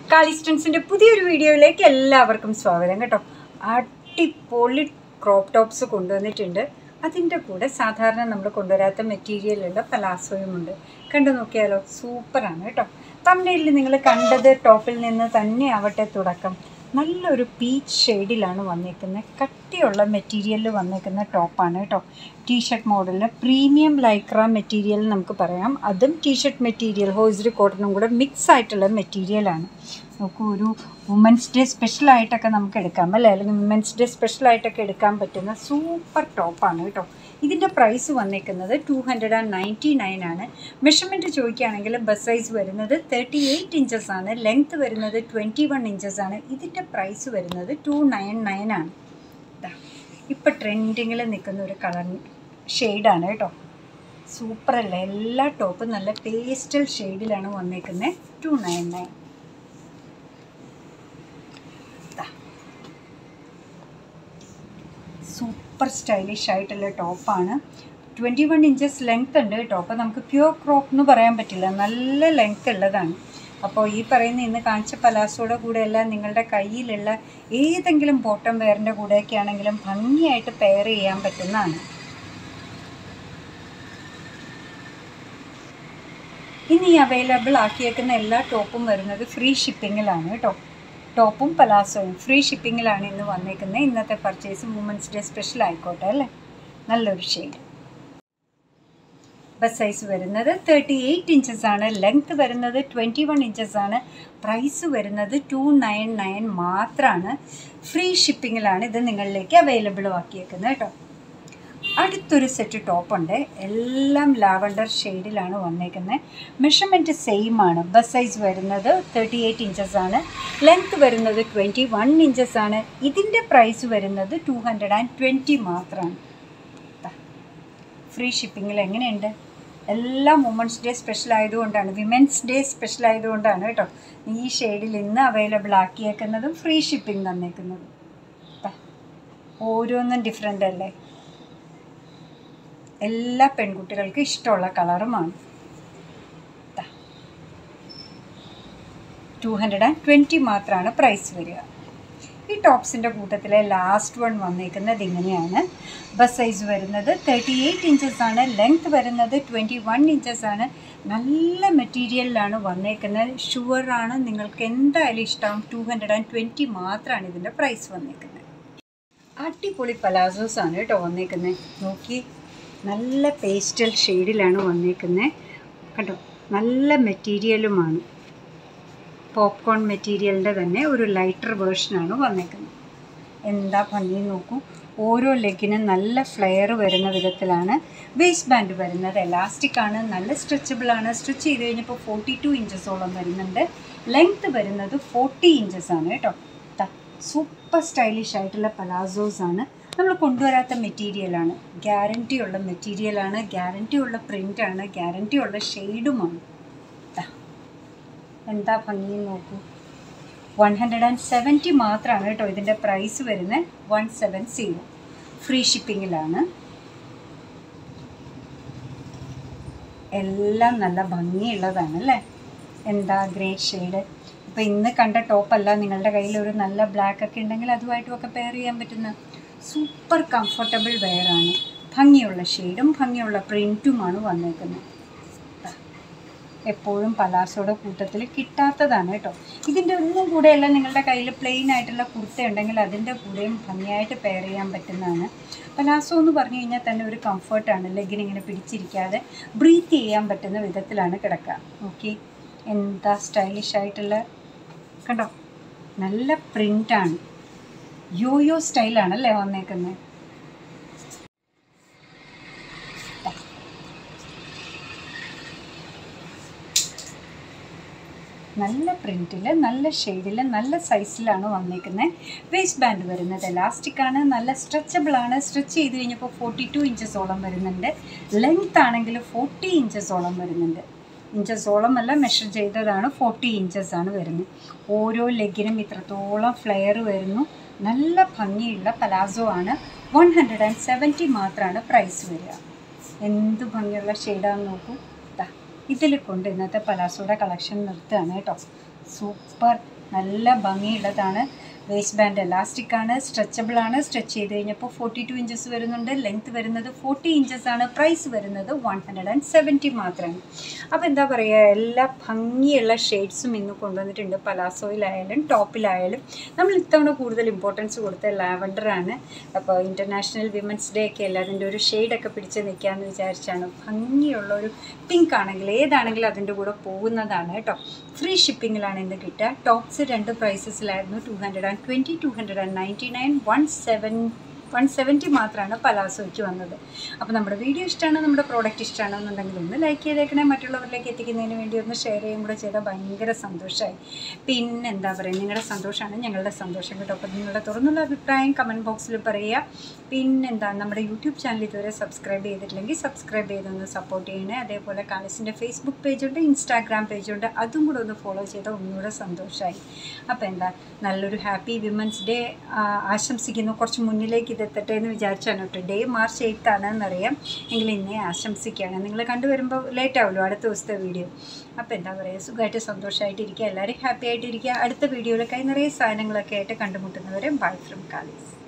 കാലിസ്റ്റൻസിൻ്റെ പുതിയൊരു വീഡിയോയിലേക്ക് എല്ലാവർക്കും സ്വാഗതം കേട്ടോ അടിപൊളി ക്രോപ്പ് ടോപ്സ് കൊണ്ടുവന്നിട്ടുണ്ട് അതിൻ്റെ കൂടെ സാധാരണ നമ്മൾ കൊണ്ടുവരാത്ത മെറ്റീരിയലുള്ള പലാസോയുമുണ്ട് കണ്ടു നോക്കിയാലോ സൂപ്പറാണ് കേട്ടോ തമിഴിൽ നിങ്ങൾ കണ്ടത് ടോപ്പിൽ നിന്ന് തന്നെ ആവട്ടെ തുടക്കം നല്ലൊരു പീച്ച് ഷെയ്ഡിലാണ് വന്നേക്കുന്നത് കട്ടിയുള്ള മെറ്റീരിയലിൽ വന്നേക്കുന്ന ടോപ്പാണ് കേട്ടോ ടീഷർട്ട് മോഡലിന് പ്രീമിയം ലൈക്ര മെറ്റീരിയൽ നമുക്ക് പറയാം അതും ടീഷർട്ട് മെറ്റീരിയൽ ഹോയിസ്ഡ് കോട്ടണും കൂടെ മിക്സ് ആയിട്ടുള്ള മെറ്റീരിയലാണ് നോക്കൂ ഒരു വുമൻസ് ഡേ സ്പെഷ്യലായിട്ടൊക്കെ നമുക്ക് എടുക്കാം അല്ലേ അല്ലെങ്കിൽ വുമൻസ് ഡേ സ്പെഷ്യലായിട്ടൊക്കെ എടുക്കാൻ പറ്റുന്ന സൂപ്പർ ടോപ്പാണ് കേട്ടോ ഇതിൻ്റെ പ്രൈസ് വന്നേക്കുന്നത് two hundred and ninety nine ആണ് മെഷർമെൻറ്റ് ചോദിക്കുകയാണെങ്കിൽ ബസ് സൈസ് വരുന്നത് തേർട്ടി എയ്റ്റ് ഇഞ്ചസ് ആണ് ലെങ്ത് വരുന്നത് ട്വൻറ്റി വൺ ഇഞ്ചസ് ആണ് ഇതിൻ്റെ പ്രൈസ് വരുന്നത് ടു നയൻ നയൻ ആണ് ഇതാ ഇപ്പം ട്രെൻഡിങ്ങിൽ നിൽക്കുന്ന ഒരു കളർ ഷെയ്ഡാണ് കേട്ടോ സൂപ്പറല്ലേ എല്ലാ ടോപ്പും നല്ല പേസ്റ്റൽ ഷെയ്ഡിലാണ് വന്നേക്കുന്നത് two nine nine super stylish ആയിട്ടുള്ള ടോപ്പാണ് ട്വൻറ്റി വൺ ഇഞ്ചസ് ലെങ്ത് ഉണ്ട് കേട്ടോ അപ്പോൾ നമുക്ക് പ്യുവർ ക്രോപ്പ് എന്ന് പറയാൻ പറ്റില്ല നല്ല ലെങ്ത് ഉള്ളതാണ് അപ്പോൾ ഈ പറയുന്ന ഇന്ന് കാണിച്ച പലാസോയുടെ കൂടെ എല്ലാം നിങ്ങളുടെ കയ്യിലുള്ള ഏതെങ്കിലും ബോട്ടം വെയറിൻ്റെ കൂടെയൊക്കെ ആണെങ്കിലും ഭംഗിയായിട്ട് പെയർ ചെയ്യാൻ പറ്റുന്നതാണ് ഇനി അവൈലബിൾ ആക്കിയേക്കുന്ന എല്ലാ ടോപ്പും വരുന്നത് ഫ്രീ ഷിപ്പിങ്ങിലാണ് കേട്ടോ ടോപ്പും പലാസോയും ഫ്രീ ഷിപ്പിങ്ങിലാണ് ഇന്ന് വന്നേക്കുന്നത് ഇന്നത്തെ പർച്ചേസ് വുമൻസ് ഡേ സ്പെഷ്യൽ ആയിക്കോട്ടെ അല്ലേ നല്ലൊരു ഷെയ്ഡ് ബസ് സൈസ് വരുന്നത് തേർട്ടി എയ്റ്റ് ഇഞ്ചസ് ആണ് ലെങ്ത് വരുന്നത് ട്വൻറ്റി വൺ ഇഞ്ചസ് ആണ് പ്രൈസ് വരുന്നത് ടു നയൻ നയൻ മാത്രമാണ് ഫ്രീ ഷിപ്പിങ്ങിലാണ് ഇത് നിങ്ങളിലേക്ക് അവൈലബിൾ ആക്കിയേക്കുന്നത് കേട്ടോ അടുത്തൊരു സെറ്റ് ടോപ്പുണ്ട് എല്ലാം ലാവണ്ടർ ഷെയ്ഡിലാണ് വന്നേക്കുന്നത് മെഷർമെൻറ്റ് സെയിം ആണ് ബസ് സൈസ് വരുന്നത് തേർട്ടി എയ്റ്റ് ഇഞ്ചസ് ആണ് ലെങ്ത് വരുന്നത് ട്വൻറ്റി വൺ ഇഞ്ചസ് ആണ് ഇതിൻ്റെ പ്രൈസ് വരുന്നത് ടു ഹൺഡ്രഡ് ആൻഡ് ട്വൻറ്റി മാത്രമാണ് ഫ്രീ ഷിപ്പിങ്ങിൽ എങ്ങനെയുണ്ട് എല്ലാം വുമൻസ് ഡേ സ്പെഷ്യൽ ആയതുകൊണ്ടാണ് വിമൻസ് ഡേ സ്പെഷ്യൽ ആയതുകൊണ്ടാണ് കേട്ടോ ഈ ഷെയ്ഡിൽ ഇന്ന് അവൈലബിൾ ആക്കിയേക്കുന്നതും ഫ്രീ ഷിപ്പിംഗ് തന്നേക്കുന്നതും ഓരോന്നും ഡിഫറെൻ്റ് അല്ലേ എല്ലാ പെൺകുട്ടികൾക്കും ഇഷ്ടമുള്ള കളറുമാണ് ടു ഹൺഡ്രഡ് ആൻഡ് ട്വൻറ്റി മാത്രമാണ് പ്രൈസ് വരിക ഈ ടോപ്സിൻ്റെ കൂട്ടത്തിലെ ലാസ്റ്റ് വൺ വന്നേക്കുന്നത് ഇങ്ങനെയാണ് ബസ് സൈസ് വരുന്നത് തേർട്ടി എയ്റ്റ് ഇഞ്ചസ് ആണ് ലെങ്ത് വരുന്നത് ട്വൻറ്റി വൺ ഇഞ്ചസ് ആണ് നല്ല മെറ്റീരിയലിലാണ് വന്നേക്കുന്നത് ഷുവറാണ് നിങ്ങൾക്ക് എന്തായാലും ഇഷ്ടം ടു ഹൺഡ്രഡ് ആൻഡ് ട്വൻറ്റി മാത്രമാണ് ഇതിൻ്റെ പ്രൈസ് വന്നേക്കുന്നത് അടിപൊളി പലാസോസ് ആണ് കേട്ടോ വന്നേക്കുന്നത് നോക്കി നല്ല പേസ്റ്റൽ ഷെയ്ഡിലാണ് വന്നേക്കുന്നത് കേട്ടോ നല്ല മെറ്റീരിയലുമാണ് പോപ്കോൺ മെറ്റീരിയലിൻ്റെ തന്നെ ഒരു ലൈറ്റർ വേർഷനാണ് വന്നേക്കുന്നത് എന്താ ഭംഗി നോക്കൂ ഓരോ ലെഗിനും നല്ല ഫ്ലെയർ വരുന്ന വിധത്തിലാണ് വേസ്റ്റ് ബാൻഡ് വരുന്നത് എലാസ്റ്റിക് ആണ് നല്ല സ്ട്രെച്ചബിൾ ആണ് സ്റ്റിച്ച് ചെയ്ത് കഴിഞ്ഞപ്പോൾ ഫോർട്ടി ടു ഇഞ്ചസോളം വരുന്നുണ്ട് ലെങ്ത് വരുന്നത് ഫോർട്ടി ഇഞ്ചസ് ആണ് കേട്ടോ സൂപ്പർ സ്റ്റൈലിഷ് ആയിട്ടുള്ള പലാസോസ് ആണ് നമ്മൾ കൊണ്ടുവരാത്ത മെറ്റീരിയലാണ് ഗ്യാരൻറ്റി ഉള്ള മെറ്റീരിയലാണ് ഗ്യാരൻറ്റി ഉള്ള പ്രിൻ്റാണ് ഗ്യാരൻറ്റി ഉള്ള ഷെയ്ഡുമാണ് എന്താ ഭംഗി നോക്കൂ വൺ ഹൺഡ്രഡ് ആൻഡ് സെവൻറ്റി മാത്രമാണ് കേട്ടോ ഇതിൻ്റെ പ്രൈസ് വരുന്നത് വൺ സെവൻ സീറോ ഫ്രീ ഷിപ്പിങ്ങിലാണ് എല്ലാം നല്ല ഭംഗിയുള്ളതാണ് അല്ലേ എന്താ ഗ്രേറ്റ് ഷെയ്ഡ് ഇപ്പോൾ ഇന്ന് കണ്ട ടോപ്പല്ല നിങ്ങളുടെ കയ്യിൽ ഒരു നല്ല ബ്ലാക്ക് ഒക്കെ ഉണ്ടെങ്കിൽ അതുമായിട്ടുമൊക്കെ പെയർ ചെയ്യാൻ പറ്റുന്ന സൂപ്പർ കംഫർട്ടബിൾ വെയറാണ് ഭംഗിയുള്ള ഷെയ്ഡും ഭംഗിയുള്ള പ്രിൻറ്റുമാണ് വന്നേക്കുന്നത് എപ്പോഴും പലാസോയുടെ കൂട്ടത്തിൽ കിട്ടാത്തതാണ് കേട്ടോ ഇതിൻ്റെ ഒന്നും കൂടെയല്ല നിങ്ങളുടെ കയ്യിൽ പ്ലെയിൻ ആയിട്ടുള്ള കുർത്ത ഉണ്ടെങ്കിൽ അതിൻ്റെ കൂടെയും ഭംഗിയായിട്ട് പെയർ ചെയ്യാൻ പറ്റുന്നതാണ് പലാസോ എന്ന് പറഞ്ഞു കഴിഞ്ഞാൽ തന്നെ ഒരു കംഫർട്ടാണ് ലെഗിന് ഇങ്ങനെ പിടിച്ചിരിക്കാതെ ബ്രീത്ത് ചെയ്യാൻ പറ്റുന്ന വിധത്തിലാണ് കിടക്കുക ഓക്കെ എന്താ സ്റ്റൈലിഷ് ആയിട്ടുള്ള കണ്ടോ നല്ല പ്രിൻ്റാണ് യോയോ സ്റ്റൈലാണല്ലേ വന്നേക്കുന്നത് നല്ല പ്രിൻറ്റിൽ നല്ല ഷെയ്ഡിൽ നല്ല സൈസിലാണ് വന്നേക്കുന്നത് വേസ്റ്റ് ബാൻഡ് വരുന്നത് എലാസ്റ്റിക് ആണ് നല്ല സ്ട്രെച്ചബിൾ ആണ് സ്ട്രെച്ച് ചെയ്ത് കഴിഞ്ഞപ്പോൾ ഫോർട്ടി ടു ഇഞ്ചസോളം വരുന്നുണ്ട് ലെങ്ത് ആണെങ്കിൽ ഫോർട്ടി ഇഞ്ചസോളം വരുന്നുണ്ട് ഇഞ്ചസോളം അല്ല മെഷർ ചെയ്തതാണ് ഫോർട്ടി ഇഞ്ചസ് ആണ് വരുന്നത് ഓരോ ലെഗിനും ഇത്രത്തോളം ഫ്ലെയർ വരുന്നു നല്ല ഭംഗിയുള്ള പലാസോ ആണ് വൺ ഹൺഡ്രഡ് ആൻഡ് സെവൻറ്റി മാത്രമാണ് പ്രൈസ് വരിക എന്ത് ഭംഗിയുള്ള ഷെയ്ഡാന്ന് നോക്കൂ ഇതിൽ കൊണ്ട് ഇന്നത്തെ പലാസോയുടെ കളക്ഷൻ നിർത്തുകയാണ് കേട്ടോ സൂപ്പർ നല്ല ഭംഗിയുള്ളതാണ് വേസ്റ്റ് ബാൻഡ് എലാസ്റ്റിക് ആണ് സ്ട്രെച്ചബിൾ ആണ് സ്ട്രെച്ച് ചെയ്ത് കഴിഞ്ഞപ്പോൾ ഫോർട്ടി ടു ഇഞ്ചസ് വരുന്നുണ്ട് ലെങ്ത് വരുന്നത് ഫോർട്ടി ഇഞ്ചസ് ആണ് പ്രൈസ് വരുന്നത് വൺ ഹൺഡ്രഡ് ആൻഡ് സെവൻറ്റി മാത്രമാണ് അപ്പോൾ എന്താ പറയുക എല്ലാ ഭംഗിയുള്ള ഷെയ്ഡ്സും ഇന്ന് കൊണ്ടുവന്നിട്ടുണ്ട് പലാസോയിലായാലും ടോപ്പിലായാലും നമ്മൾ ഇത്തവണ കൂടുതൽ ഇമ്പോർട്ടൻസ് കൊടുത്ത ലാവൻഡർ ആണ് അപ്പോൾ ഇൻ്റർനാഷണൽ വിമൻസ് ഡേ ഒക്കെ അല്ലേ അതിൻ്റെ ഒരു ഷെയ്ഡൊക്കെ പിടിച്ച് നിൽക്കാമെന്ന് വിചാരിച്ചാണ് ഭംഗിയുള്ള ഒരു പിങ്ക് ആണെങ്കിൽ ഏതാണെങ്കിലും അതിൻ്റെ കൂടെ പോകുന്നതാണ് കേട്ടോ ഫ്രീ ഷിപ്പിങ്ങിലാണ് ഇന്ന് കിട്ടുക ടോപ്സ് രണ്ട് പ്രൈസസിലായിരുന്നു two hundred and twenty two hundred and ninety nine one seven one seventy മാത്രമാണ് പലാസോയ്ക്ക് വന്നത് അപ്പോൾ നമ്മുടെ വീഡിയോ ഇഷ്ടമാണ് നമ്മുടെ പ്രോഡക്റ്റ് ഇഷ്ടമാണെന്നുണ്ടെങ്കിൽ ഒന്ന് ലൈക്ക് ചെയ്തേക്കണേ മറ്റുള്ളവരിലേക്ക് എത്തിക്കുന്നതിന് വേണ്ടി ഒന്ന് ഷെയർ ചെയ്യും കൂടെ ചെയ്താൽ ഭയങ്കര സന്തോഷമായി പിന്നെ എന്താ പറയുക നിങ്ങളുടെ സന്തോഷമാണ് ഞങ്ങളുടെ സന്തോഷം കേട്ടോ അപ്പോൾ നിങ്ങളുടെ തുറന്നുള്ള അഭിപ്രായം കമൻറ്റ് ബോക്സിൽ പറയുക പിന്നെന്താ നമ്മുടെ യൂട്യൂബ് ചാനൽ ഇതുവരെ സബ്സ്ക്രൈബ് ചെയ്തിട്ടില്ലെങ്കിൽ സബ്സ്ക്രൈബ് ചെയ്തൊന്ന് സപ്പോർട്ട് ചെയ്യണേ അതേപോലെ കാലസിൻ്റെ ഫേസ്ബുക്ക് പേജുണ്ട് ഇൻസ്റ്റാഗ്രാം പേജുണ്ട് അതും കൂടെ ഒന്ന് ഫോളോ ചെയ്താൽ ഒന്നുകൂടെ സന്തോഷമായി അപ്പോൾ എന്താ നല്ലൊരു ഹാപ്പി വിമൻസ് ഡേ ആശംസിക്കുന്നു കുറച്ച് മുന്നിലേക്ക് ഇതെത്തട്ടെ എന്ന് വിചാരിച്ചാണ് കേട്ടോ ഡേ മാർച്ച് എയ്ത്ത് ആണെന്നറിയാം എങ്കിൽ ഇന്നേ ആശംസിക്കുകയാണ് നിങ്ങൾ കണ്ടുവരുമ്പോൾ ലേറ്റ് ആവുമല്ലോ അടുത്ത ദിവസത്തെ വീഡിയോ അപ്പോൾ എന്താ പറയുക സുഖമായിട്ട് സന്തോഷമായിട്ടിരിക്കുക എല്ലാവരും ഹാപ്പി ആയിട്ടിരിക്കുക അടുത്ത വീഡിയോയിൽ കൈ നിറയെ സാധനങ്ങളൊക്കെ ആയിട്ട് കണ്ടുമുട്ടുന്നവരെ ബൈ ഫ്രം കാലീസ്